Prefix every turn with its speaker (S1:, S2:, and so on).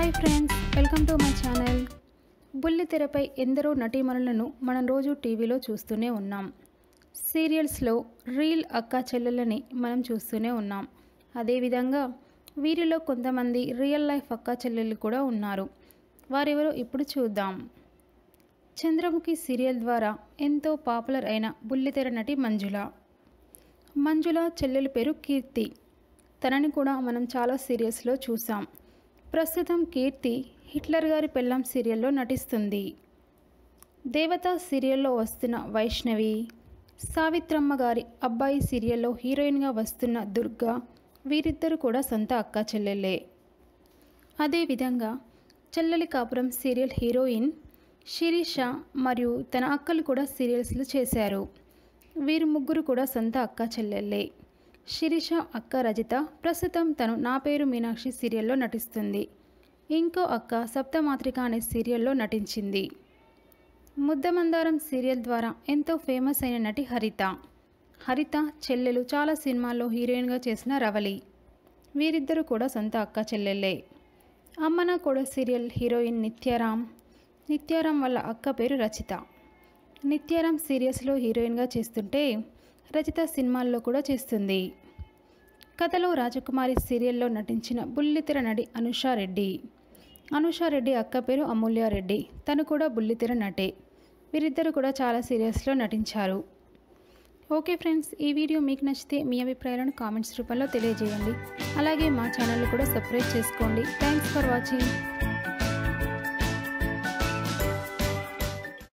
S1: hi friends welcome to my channel బుల్లి తెరపై ఎందరో నటీమణులను మనం రోజు టీవీలో చూస్తూనే ఉన్నాం సీరియల్స్లో రీల్ అక్క చెల్లెలని మనం చూస్తూనే ఉన్నాం అదేవిధంగా వీరిలో కొంతమంది రియల్ లైఫ్ అక్క చెల్లెలు కూడా ఉన్నారు వారెవరో ఇప్పుడు చూద్దాం చంద్రముఖి సీరియల్ ద్వారా ఎంతో పాపులర్ అయిన బుల్లితెర నటి మంజుల మంజుల చెల్లెలి పేరు కీర్తి తనని కూడా మనం చాలా సీరియల్స్లో చూసాం ప్రస్తుతం కీర్తి హిట్లర్ గారి పెళ్ళాం సీరియల్లో నటిస్తుంది దేవత సీరియల్లో వస్తున్న వైష్ణవి సావిత్రమ్మ గారి అబ్బాయి సీరియల్లో హీరోయిన్గా వస్తున్న దుర్గా వీరిద్దరు కూడా సొంత అక్క చెల్లెళ్ళే అదేవిధంగా చెల్లెలి కాపురం సీరియల్ హీరోయిన్ శిరీష మరియు తన అక్కలు కూడా సీరియల్స్లు చేశారు వీరు ముగ్గురు కూడా సొంత అక్క చెల్లెళ్ళే శిరీష అక్క రజిత ప్రస్తుతం తను నా పేరు మీనాక్షి సీరియల్లో నటిస్తుంది ఇంకో అక్క సప్తమాత్రిక అనే సీరియల్లో నటించింది ముద్దమందారం సీరియల్ ద్వారా ఎంతో ఫేమస్ అయిన నటి హరిత హరిత చెల్లెలు చాలా సినిమాల్లో హీరోయిన్గా చేసిన రవలి వీరిద్దరూ కూడా సొంత అక్క చెల్లెళ్ళే అమ్మన కూడా సీరియల్ హీరోయిన్ నిత్యారాం నిత్యారాం వాళ్ళ అక్క పేరు రచిత నిత్యారాం సీరియల్స్లో హీరోయిన్గా చేస్తుంటే రచిత సినిమాల్లో కూడా చేస్తుంది కథలో రాజకుమారి సీరియల్లో నటించిన బుల్లితెర నటి అనుషారెడ్డి అనుషారెడ్డి అక్క పేరు అమూల్యారెడ్డి తను కూడా బుల్లితెర నటే వీరిద్దరు కూడా చాలా సీరియల్స్లో నటించారు ఓకే ఫ్రెండ్స్ ఈ వీడియో మీకు నచ్చితే మీ అభిప్రాయాలను కామెంట్స్ రూపంలో తెలియజేయండి అలాగే మా ఛానల్ కూడా సబ్స్క్రైబ్ చేసుకోండి థ్యాంక్స్ ఫర్ వాచింగ్